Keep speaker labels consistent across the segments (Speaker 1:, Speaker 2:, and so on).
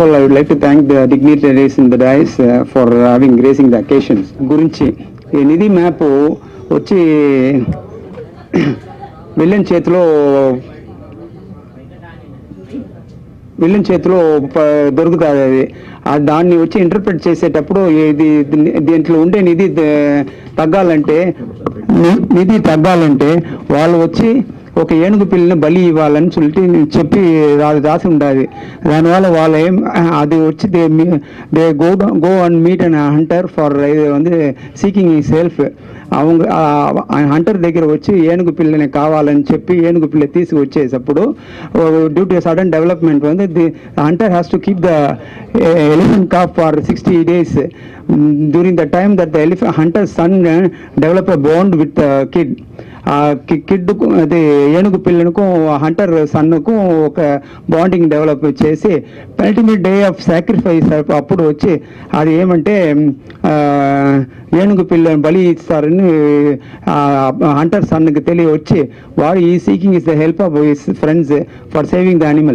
Speaker 1: all, I would like to thank the dignitaries in the dais uh, for having gracing the occasions. గురించి ఈ నిధి map వచ్చి villain చేతిలో villain చేతిలో ప- దొరుకుతుంది అది ఆ దాన్ని వచ్చి ఇంటర్ప్రిట్ చేసేటప్పుడు ఇది దీన్ని- దీంట్లో ఉండే నిధి ద- తగ్గాలంటే ని- నిధి తగ్గాలంటే వాళ్ళు వచ్చి ఒక ఏనుగు పిల్లని బలి ఇవ్వాలని చెప్పి చెప్పి అది రాసి ఉండాలి దానివల్ల వాళ్ళు ఏం అది వచ్చి they they go go and meet and hunter for ఇది வந்து సీకింగ్ ఈ సెల్ఫ్ அவங்க హంటర్ దగ్గర వచ్చి ఏనుగు పిల్లని కావాలని చెప్పి ఏనుగు పిల్ల తీసి వచ్చేటప్పుడు డ్యూ టు సడన్ డెవలప్మెంట్ வந்து the hunter has to keep the elephant cub for sixty days during the time that the elephant hunter son develop a bond with kid ఆ కిడ్కు అది ఏనుగు పిల్లలకు హంటర్ సన్నుకు ఒక బాండింగ్ డెవలప్ చేసి ultimate day of sacrifice అప్పుడు వచ్చి అది ఏమంటే ఆ, ఏనుగు పిల్లని బలి ఇస్తారని హంటర్ సన్కి తెలియ వచ్చి వాడు ఈ seeking is the help of his friends for saving the animal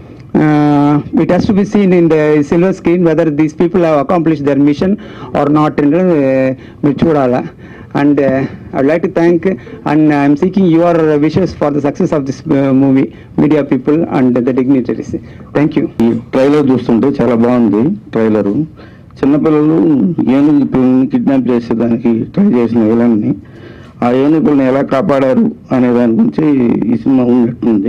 Speaker 1: it has to be seen in the silver screen whether these people have accomplish their mission or not మీరు చూడాలా and uh, I'd like to thank and I'm seeking your wishes for the success of this uh, movie, media people and the dignitaries. Thank you.
Speaker 2: ఈ trailer చూస్తుంటే చాలా బాగుంది trailer చిన్నపిల్లలు ఏనుగు పిల్లల్ని kidnap చేసేదానికి ట్రై చేసిన విలన్ని ఆ ఏనుగుల్ని ఎలా కాపాడారు అనే దాని గురించి ఈ సినిమా ఉన్నట్టుంది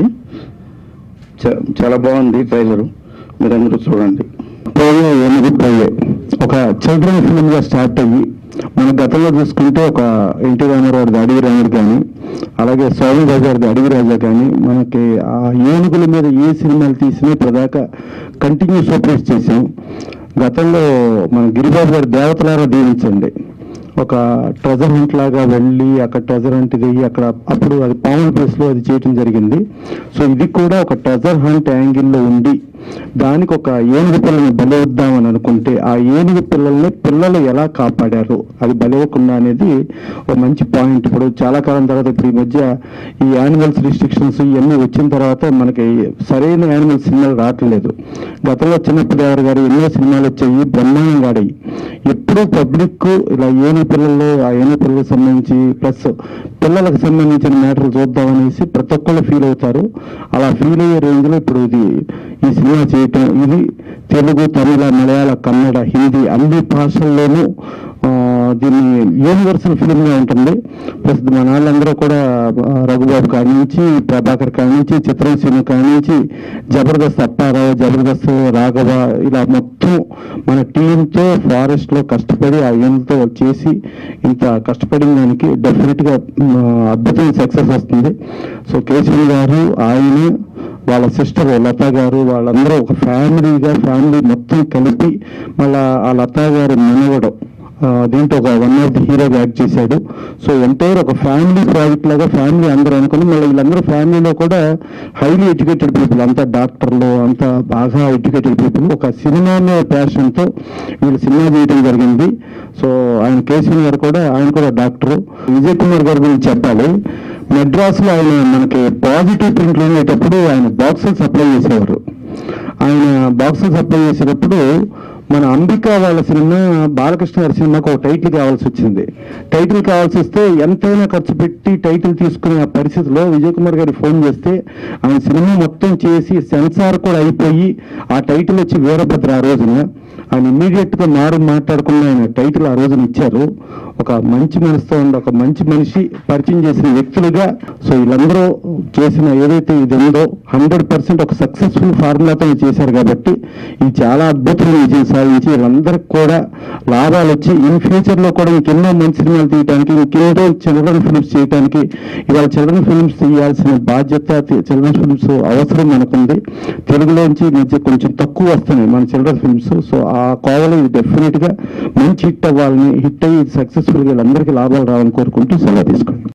Speaker 2: చ- చాలా బాగుంది ట్రైలరు మీరందరూ చూడండి
Speaker 3: పోయే ఏనుగు పోయే ఒక చిల్డ్రన్ ఫిల్మ్ గా స్టార్ట్ అయ్యి మన గతంలో చూసుకుంటే ఒక ఎన్టీ రామారావు అడవి రాముడు కానీ అలాగే స్వామి బజార్ది అడవి రాజా కానీ మనకి ఆ ఏనుగుల మీద ఏ సినిమాలు తీసినా ఇప్పటిదాకా కంటిన్యూస్ ఆపరేట్ చేసాం గతంలో మన గిరిబాబు గారి దేవతలారా దీవించండి ఒక ట్రెజర్ హంట్ లాగా వెళ్ళి అక్కడ ట్రెజర్ హంట్ ఇది అక్కడ అప్పుడు అది పాముల ప్లేస్ లో అది చేయటం జరిగింది సో ఇది కూడా ఒక ట్రెజర్ హంట్ యాంగిల్లో ఉండి దానికి ఒక ఏనుగు పిల్లని బలవుద్దామని అనుకుంటే ఆ ఏనుగు పిల్లల్ని పిల్లలు ఎలా కాపాడారు అది బలవకుండా అనేది ఒక మంచి పాయింట్ ఇప్పుడు చాలా కాలం తర్వాత ఇప్పుడు ఈ మధ్య ఈ యానిమల్స్ రిస్ట్రిక్షన్స్ ఇవన్నీ వచ్చిన తర్వాత మనకి సరైన యానిమల్ సినిమాలు రావట్లేదు గతంలో చిన్నప్పటి గారు గారు ఎన్నో సినిమాలు వచ్చాయి బ్రహ్మాండంగా ఆడాయి ఎప్పుడూ పబ్లిక్ ఇలా ఏనుగు పిల్లల్లో ఆ ఏనుగు పిల్లలకు సంబంధించి ప్లస్ పిల్లలకు సంబంధించిన మ్యాటర్లు చూద్దామనేసి ప్రతి ఒక్కళ్ళు ఫీల్ అవుతారు అలా ఫీల్ అయ్యే రేంజ్ లో ఇప్పుడు ఇది ఈ సినిమా చేయటం ఇది తెలుగు తమిళ మలయాళ కన్నడ హిందీ అన్ని భాషల్లోనూ ఆ, దీన్ని యూనివర్సల్ ఫిలిం గా ఉంటుంది ప్లస్ మన వాళ్ళందరూ కూడా ఆ, రఘుబాబు కాడి నుంచి ప్రభాకర్ కాడి నుంచి చిత్రం సినిమా కాడి నుంచి జబర్దస్త్ అప్పారావు జబర్దస్త్ రాఘవ ఇలా మొత్తం మన టీంతో ఫారెస్ట్ లో కష్టపడి ఆ ఏనుగుతో చేసి ఇంత కష్టపడిన దానికి డెఫినెట్ గా మ్, అద్భుతమైన సక్సెస్ వస్తుంది సో కేశవ్ గారు ఆయన వాళ్ళ సిస్టర్ లత గారు వాళ్ళందరూ ఒక ఫ్యామిలీగా ఫ్యామిలీ మొత్తం కలిపి మళ్ళా ఆ లత గారి మనవడు ఆ, దీంట్లో ఒక వన్ ఆఫ్ ది హీరోగా యాక్ట్ చేశాడు సో ఎంటైర్ ఒక ఫ్యామిలీ ప్రాజెక్ట్ లాగా ఫ్యామిలీ అందరూ అనుకుని మళ్ళీ వీళ్ళందరూ ఫ్యామిలీలో కూడా హైలీ ఎడ్యుకేటెడ్ పీపుల్ అంతా డాక్టర్లు అంతా బాగా ఎడ్యుకేటెడ్ పీపుల్ ఒక సినిమా మీద ప్యాషన్తో వీళ్ళు సినిమా చేయడం జరిగింది సో ఆయన కేసీఆర్ గారు కూడా ఆయన కూడా డాక్టర్ విజయ్ కుమార్ గారి గురించి చెప్పాలి మెడ్రాస్లో ఆయన మనకి పాజిటివ్ ప్రింట్లు ఉండేటప్పుడు ఆయన బాక్సులు సప్లై చేసేవారు ఆయన బాక్సులు సప్లై చేసేటప్పుడు మన అంబికా వాళ్ళ సినిమా బాలకృష్ణ గారి సినిమాకు ఒక టైటిల్ కావాల్సి వచ్చింది టైటిల్ కావాల్సి వస్తే ఎంతైనా ఖర్చు పెట్టి టైటిల్ తీసుకునే ఆ పరిస్థితిలో విజయ్ కుమార్ గారికి ఫోన్ చేస్తే ఆయన సినిమా మొత్తం చేసి సెన్సార్ కూడా అయిపోయి ఆ టైటిల్ వచ్చి వీరభద్ర ఆ రోజున ఆయన ఇమ్మీడియట్ గా మారు మాట్లాడకుండా ఆయన టైటిల్ ఆ రోజున ఇచ్చారు ఒక మంచి మనసుతో ఉండి ఒక మంచి మనిషి పరిచయం చేసిన వ్యక్తులుగా సో వీళ్ళందరూ చేసిన ఏదైతే ఇది ఉందో హండ్రెడ్ పర్సెంట్ ఒక సక్సెస్ఫుల్ ఫార్ములాతో చేశారు కాబట్టి ఇది చాలా అద్భుతమైన విజయం సాధించి వీళ్ళందరికీ కూడా లాభాలు వచ్చి ఇన్ ఫ్యూచర్ లో కూడా ఇంకెన్నో మంచి సినిమాలు తీయడానికి ఇంకెన్నో చిల్డ్రన్ ఫిల్మ్స్ చేయడానికి ఇవాళ చిల్డ్రన్ ఫిల్మ్స్ తీయాల్సిన బాధ్యత చిల్డ్రన్ ఫిల్మ్స్ అవసరం మనకుంది తెలుగులోంచి ఈ మధ్య కొంచెం తక్కువ వస్తున్నాయి మన చిల్డ్రన్ ఫిల్మ్స్ సో ఆ కోవలో ఇది డెఫినెట్ గా మంచి హిట్ అవ్వాలని హిట్ అయ్యి సక్సెస్ఫుల్ గా వీళ్ళందరికీ లాభాలు రావాలని కోరుకుంటూ సెలవు తీసుకోండి